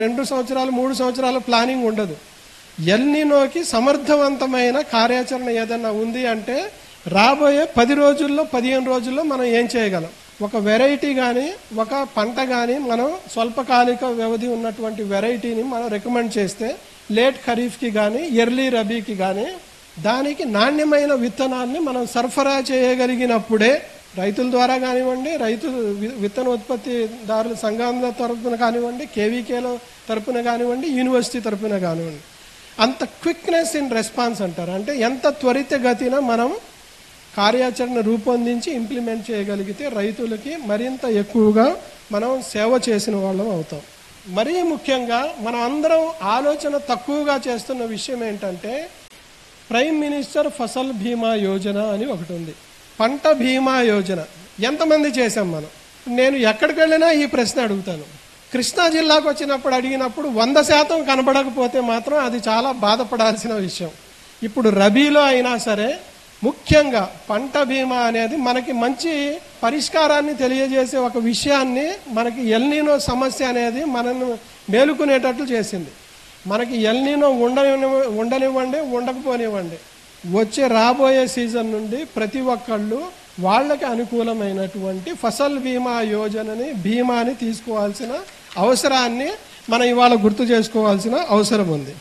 రెండు సంవత్సరాలు మూడు సంవత్సరాల ప్లానింగ్ ఉండదు ఎల్నినోకి సమర్థవంతమైన కార్యాచరణ ఏదన్నా ఉంది అంటే రాబోయే పది రోజుల్లో పదిహేను రోజుల్లో మనం ఏం చేయగలం ఒక వెరైటీ కానీ ఒక పంట కానీ మనం స్వల్పకాలిక వ్యవధి ఉన్నటువంటి వెరైటీని మనం రికమెండ్ చేస్తే లేట్ ఖరీఫ్కి కానీ ఎర్లీ రబీకి కానీ దానికి నాణ్యమైన విత్తనాల్ని మనం సరఫరా చేయగలిగినప్పుడే రైతుల ద్వారా కానివ్వండి రైతు వి- విత్తన ఉత్పత్తిదారుల సంఘాల తరపున కానివ్వండి కేవీకేల తరపున కానివ్వండి యూనివర్సిటీ తరపున కానివ్వండి అంత క్విక్నెస్ ఇన్ రెస్పాన్స్ అంటారు అంటే ఎంత త్వరితగతిన మనం కార్యాచరణ రూపొందించి ఇంప్లిమెంట్ చేయగలిగితే రైతులకి మరింత ఎక్కువగా మనం సేవ చేసిన వాళ్ళం అవుతాం మరీ ముఖ్యంగా మనం అందరం ఆలోచన తక్కువగా చేస్తున్న విషయం ఏంటంటే ప్రైమ్ మినిస్టర్ ఫసల్ బీమా యోజన అని ఒకటి ఉంది పంట బీమా యోజన ఎంతమంది చేశాం మనం నేను ఎక్కడికి వెళ్ళినా ఈ ప్రశ్న అడుగుతాను కృష్ణా జిల్లాకు వచ్చినప్పుడు అడిగినప్పుడు వంద శాతం కనబడకపోతే మాత్రం అది చాలా బాధపడాల్సిన విషయం ఇప్పుడు రబీలో అయినా సరే ముఖ్యంగా పంట బీమా అనేది మనకి మంచి పరిష్కారాన్ని తెలియజేసే ఒక విషయాన్ని మనకి ఎల్నీనో సమస్య అనేది మనల్ని మేలుకునేటట్లు చేసింది మనకి ఎల్నీనో ఉండని ఉండనివ్వండి ఉండకపోనివ్వండి వచ్చే రాబోయే సీజన్ నుండి ప్రతి ఒక్కళ్ళు వాళ్ళకి అనుకూలమైనటువంటి ఫసల్ బీమా యోజనని బీమాని తీసుకోవాల్సిన అవసరాన్ని మనం ఇవాళ గుర్తు చేసుకోవాల్సిన అవసరం ఉంది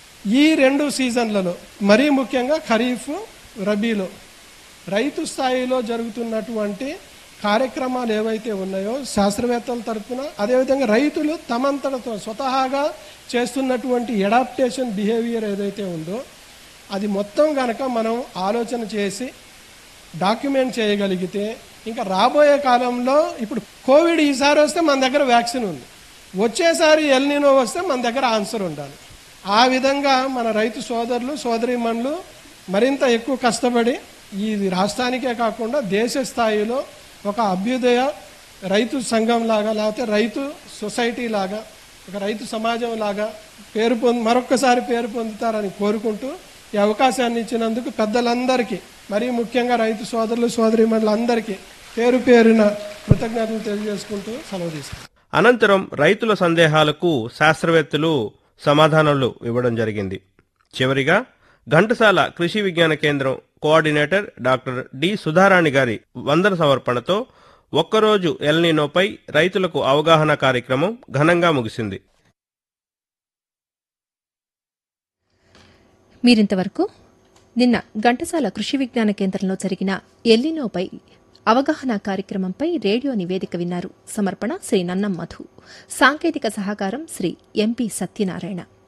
ఈ రెండు సీజన్లలో మరీ ముఖ్యంగా ఖరీఫ్ రబీలో రైతు స్థాయిలో జరుగుతున్నటువంటి కార్యక్రమాలు ఏవైతే ఉన్నాయో శాస్త్రవేత్తల తరపున అదేవిధంగా రైతులు తమంతటతో స్వతహాగా చేస్తున్నటువంటి ఎడాప్టేషన్ బిహేవియర్ ఏదైతే ఉందో అది మొత్తం గనక మనం ఆలోచన చేసి డాక్యుమెంట్ చేయగలిగితే ఇంకా రాబోయే కాలంలో ఇప్పుడు కోవిడ్ ఈసారి వస్తే మన దగ్గర వ్యాక్సిన్ ఉంది వచ్చేసారి ఎల్నినో వస్తే మన దగ్గర ఆన్సర్ ఉండాలి ఆ విధంగా మన రైతు సోదరులు సోదరీమణులు మరింత ఎక్కువ కష్టపడి ఈ రాష్ట్రానికే కాకుండా దేశ స్థాయిలో ఒక అభ్యుదయ రైతు సంఘం లాగా లేకపోతే రైతు సొసైటీ లాగా ఒక రైతు సమాజం లాగా పేరు పొంది మరొక్కసారి పేరు పొందుతారని కోరుకుంటూ ఈ అవకాశాన్ని ఇచ్చినందుకు పెద్దలందరికీ మరీ ముఖ్యంగా రైతు సోదరులు సోదరిమణులందరికీ పేరు పేరున కృతజ్ఞతలు తెలియజేసుకుంటూ సెలవు తీసుకుంటాను అనంతరం రైతుల సందేహాలకు శాస్త్రవేత్తలు సమాధానాలు ఇవ్వడం జరిగింది చివరిగా ఘంటసాల కృషి విజ్ఞాన కేంద్రం కోఆర్డినేటర్ డాక్టర్ డి సుధారాణి గారి వందన సమర్పణతో ఒక్కరోజు ఎల్నీనోపై రైతులకు అవగాహన కార్యక్రమం ఘనంగా ముగిసింది మీరింతవరకు నిన్న ఘంటసాల కృషి విజ్ఞాన కేంద్రంలో జరిగిన ఎల్లినోపై అవగాహన కార్యక్రమంపై రేడియో నివేదిక విన్నారు సమర్పణ శ్రీ నన్నం మధు సాంకేతిక సహకారం శ్రీ ఎంపీ సత్యనారాయణ